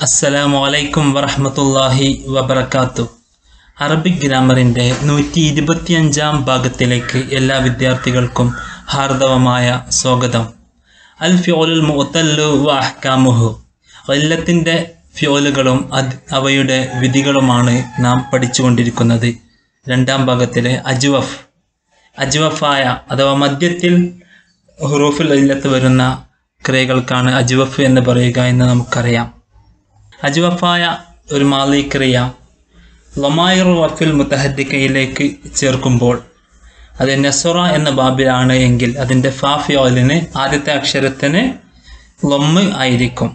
അസ്സലാമു അലൈക്കും വറഹ്മത്തുള്ളാഹി വബറകാത്തു അറബിക് ഗ്രാമറിൻ്റെ നൂറ്റി ഇരുപത്തിയഞ്ചാം ഭാഗത്തിലേക്ക് എല്ലാ വിദ്യാർത്ഥികൾക്കും ഹാർദവമായ സ്വാഗതം അൽ ഫ്യോലുൽ മുഅത്തല്ലു വ അഹ്കാമുഹു കൊല്ലത്തിൻ്റെ ഫ്യോലുകളും അത് അവയുടെ വിധികളുമാണ് നാം പഠിച്ചുകൊണ്ടിരിക്കുന്നത് രണ്ടാം ഭാഗത്തിലെ അജ്വഫ് അജ്വഫായ അഥവാ മധ്യത്തിൽ ഹുറൂഫുൽ ഇല്ലത്ത് വരുന്ന ക്രിയകൾക്കാണ് അജ്വഫ് എന്ന് പറയുക എന്ന് നമുക്കറിയാം അജ്വഫായ ഒരു മാലി ക്രിയ ലൊമായിർ വഫിൽ മുത്തഹദ്ദിക്കയിലേക്ക് ചേർക്കുമ്പോൾ അത് നെസൊറ എന്ന ബാബിലാണ് എങ്കിൽ അതിൻ്റെ ഫാഫിയോലിന് ആദ്യത്തെ അക്ഷരത്തിന് ലൊമ്മ് ആയിരിക്കും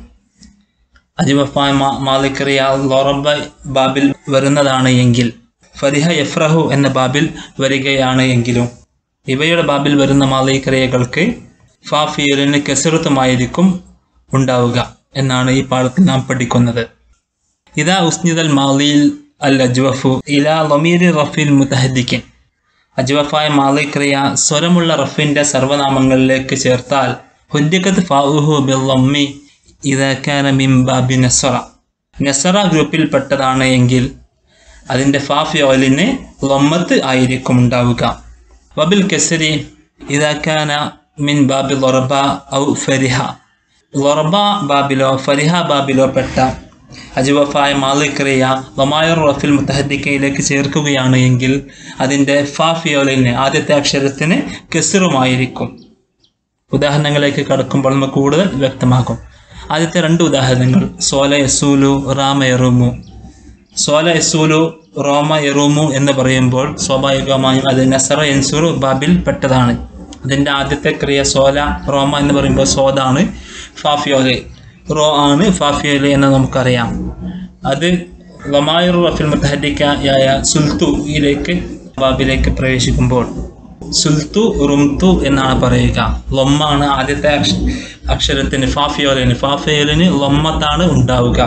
അജിവഫായ മാലിക്രിയ ലൊറബ ബാബിൽ വരുന്നതാണ് എങ്കിൽ ഫരിഹ യഫ്രഹു എന്ന ബാബിൽ വരികയാണ് എങ്കിലും ഇവയുടെ ബാബിൽ വരുന്ന മാലിക്രിയകൾക്ക് ഫാഫിയലിന് കെസറുത്തുമായിരിക്കും ഉണ്ടാവുക എന്നാണ് ഈ പാഠത്തിൽ നാം പഠിക്കുന്നത് ഇതാ ഉസ്നിദൽ മാലിയിൽ അൽ അജ്വഫു ഇലാ ലമീരി റഫിൽ മുത്തഹദിക്കൻ അജ്വഫായ മാലിക്രിയ സ്വരമുള്ള റഫിന്റെ സർവനാമങ്ങളിലേക്ക് ചേർത്താൽ ഹുദ്ദിഖത്ത് ഫാഉഹു ബില്ലമ്മി ഇതക്കാന മിം ബാബി നസറ നസറ ഗ്രൂപ്പിൽപ്പെട്ടതാണ് എങ്കിൽ അതിൻ്റെ ഫാഫിയോലിന് ലൊമ്മത്ത് ആയിരിക്കും ഉണ്ടാവുക വബിൽ കെസരി ഇതക്കാന മിൻ ബാബി ലൊറബ ഔ ഫരിഹ ലൊറബ ബാബിലോ ഫരിഹ ബാബിലോ പെട്ട അജുവഫായ മാലിക്രിയ ലൊമായർ റഫിൽ മുത്തഹദ്ദിക്കയിലേക്ക് ചേർക്കുകയാണ് എങ്കിൽ അതിൻ്റെ ഫാഫിയോലിന് ആദ്യത്തെ അക്ഷരത്തിന് കെസറുമായിരിക്കും ഉദാഹരണങ്ങളിലേക്ക് കടക്കുമ്പോൾ നമുക്ക് കൂടുതൽ വ്യക്തമാകും ആദ്യത്തെ രണ്ട് ഉദാഹരണങ്ങൾ സോല യസൂലു റാമ എറുമു സോല യസൂലു റോമ എറുമു എന്ന് പറയുമ്പോൾ സ്വാഭാവികമായും അത് നസറ എൻസുറു ബാബിൽ പെട്ടതാണ് അതിൻ്റെ ആദ്യത്തെ ക്രിയ സോല റോമ എന്ന് പറയുമ്പോൾ സോദാണ് ഫാഫിയോല് റോ ആണ് ഫാഫിയോല് എന്ന് നമുക്കറിയാം അത് ലമായുർ റഫിൽ മുത്തഹദിക്കായ സുൽത്തുയിലേക്ക് ബാബിലേക്ക് പ്രവേശിക്കുമ്പോൾ സുൽത്തു റുംതു എന്നാണ് പറയുക ലൊമ്മാണ് ആദ്യത്തെ അക്ഷ അക്ഷരത്തിന് ഫാഫിയോലിന് ഫാഫിയോലിന് ലൊമ്മത്താണ് ഉണ്ടാവുക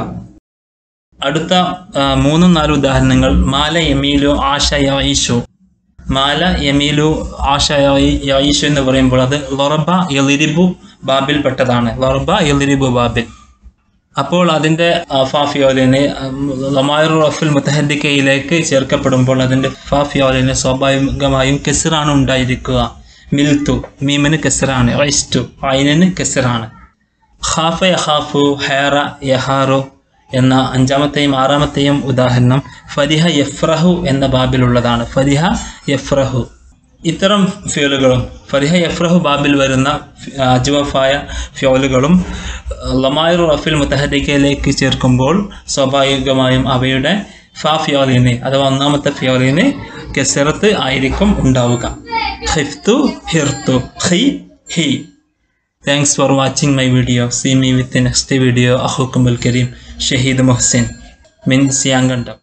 അടുത്ത മൂന്നും നാല് ഉദാഹരണങ്ങൾ മാല യമീലു ആശ യീഷു മാല യമീലു ആശ യീഷു എന്ന് പറയുമ്പോൾ അത് ലൊറബ യലിരിബു ബാബിൽ പെട്ടതാണ് ലൊറബ യലിരിബു ബാബിൽ അപ്പോൾ അതിൻ്റെ ഫാഫിയോലിന് ലമായുർ റഫുൽ മുത്തഹദ്ദിക്കയിലേക്ക് ചേർക്കപ്പെടുമ്പോൾ അതിൻ്റെ ഫാഫിയോലിന് സ്വാഭാവികമായും കെസറാണ് ഉണ്ടായിരിക്കുക മിൽത്തു മീമിന് കെസറാണ് ഐസ്റ്റു ഐനിന് കെസറാണ് ഖാഫ യഹാഫു ഹേറ യഹാറു എന്ന അഞ്ചാമത്തെയും ആറാമത്തെയും ഉദാഹരണം ഫരിഹ യഫ്രഹു എന്ന ബാബിലുള്ളതാണ് ഫരിഹ യഫ്രഹു ഇത്തരം ഫ്യോലുകളും ഫരിഹ യഫ്രഹു ബാബിൽ വരുന്ന അജ്വഫായ ഫ്യോലുകളും ലമായുർ റഫിൽ മുത്തഹദിക്കയിലേക്ക് ചേർക്കുമ്പോൾ സ്വാഭാവികമായും അവയുടെ ഫാ ഫ്യോലിന് അഥവാ ഒന്നാമത്തെ ഫ്യോലിന് കെസറത്ത് ആയിരിക്കും ഉണ്ടാവുക ഹിഫ്തു ഹിർത്തു ഹി ഹി thanks for watching my video see me with next video അഹുക്കുമ്പൽ കരീം ഷഹീദ് മൊഹ്സിൻ മിൻ സിയാങ്കണ്ടം